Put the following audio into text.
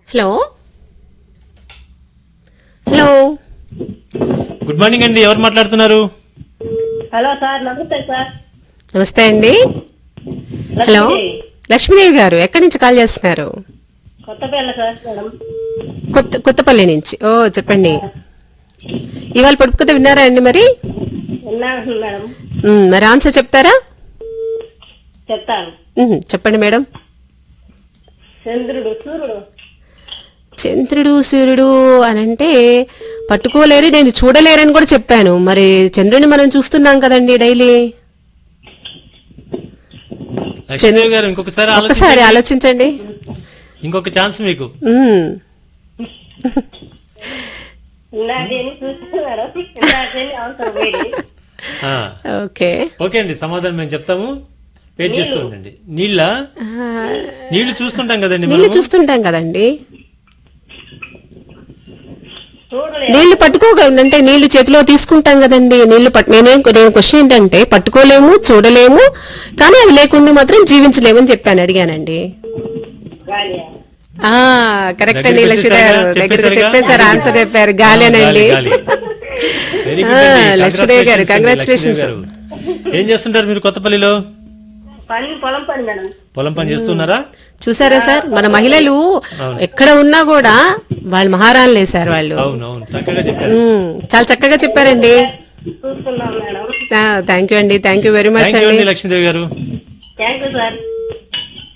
Hello hello good morning అండి ఎవరు మాట్లాడుతున్నారు హలో సార్ నమస్తే సార్ నమస్తే అండి హలో లక్ష్మీదేవి. లక్ష్మీదేవి గారు ఎక్కడి నుంచి కాల్ చేస్తున్నారు కొత్తపేట సార్ మేడం కొత్త కొత్తపల్లి నుంచి ఓ చెప్పండి ఇవాళ పొడుపు కథ విన్నారా అండి మరి విన్నాను మేడం ఉమ్, మరి ఆన్సర్ చెప్తారా చెప్తాను ఉమ్, చెప్పండి మేడం చంద్రుడు సూర్యుడు చంద్రుడు సూర్యుడు అని అంటే పట్టుకోలేరు నేను చూడలేరని కూడా చెప్పాను మరి చంద్రుడిని మనం చూస్తున్నాం కదండి డైలీ లక్ష్మీదేవి గారు ఇంకొకసారి ఒక్కసారి ఆలోచించండి. ఆలోచించండి ఇంకొక ఛాన్స్ మీకు ఉమ్, ఇందాకేని చూస్తాను మేడం ఇందాకేని అవసరం పోయింది ఆ, ఓకే ఓకే అండి సమాధానం మేము చెప్తాము వెయిట్ చేస్తూ ఉండండి నీళ్ళ ఆ, నీళ్లు చూస్తుంటాం కదండి నీళ్లు మనము. చూస్తుంటాం కదండి చూడలేదు నీళ్లు పట్టుకోగ అంటే నీళ్లు చేతిలో తీసుకుంటాం కదండి నీళ్లు పట్టు నేనేం నేను క్వశ్చన్ ఏంటంటే పట్టుకోలేము చూడలేము కానీ అవి లేకుండా మాత్రం జీవించలేమని చెప్పాను అడిగానండి గాలి ఆ కరెక్ట్ అండి దగ్గరికి లక్ష్మీ గారు వచ్చేసారుగా? దగ్గర చెప్పేశారుగా? చెప్పేశారు ఆన్సర్ చెప్పారు ఆ, గాలేనండి గాలి, గాలి. Very good ఆ, అండి. లక్ష్మీదేవి గారు, Congratulations congratulations. అండి, లక్ష్మీదేవి గారు. ఏం చేస్తుంటారు మీరు కొత్తపల్లిలో పని పొలం పని మేడం పొలం పని చేస్తున్నారా చూసారా సార్ మన మహిళలు ఎక్కడ ఉన్నా కూడా వాళ్ళు మహారాణులు వేశారు వాళ్ళు అవును అవును చక్కగా చెప్పారు ఉమ్, చాలా చక్కగా చెప్పారండి చూస్తున్నాం మేడం థ్యాంక్ యూ అండి thank you very much thank you అండి అండి లక్ష్మీదేవి గారు థ్యాంక్ యూ సార్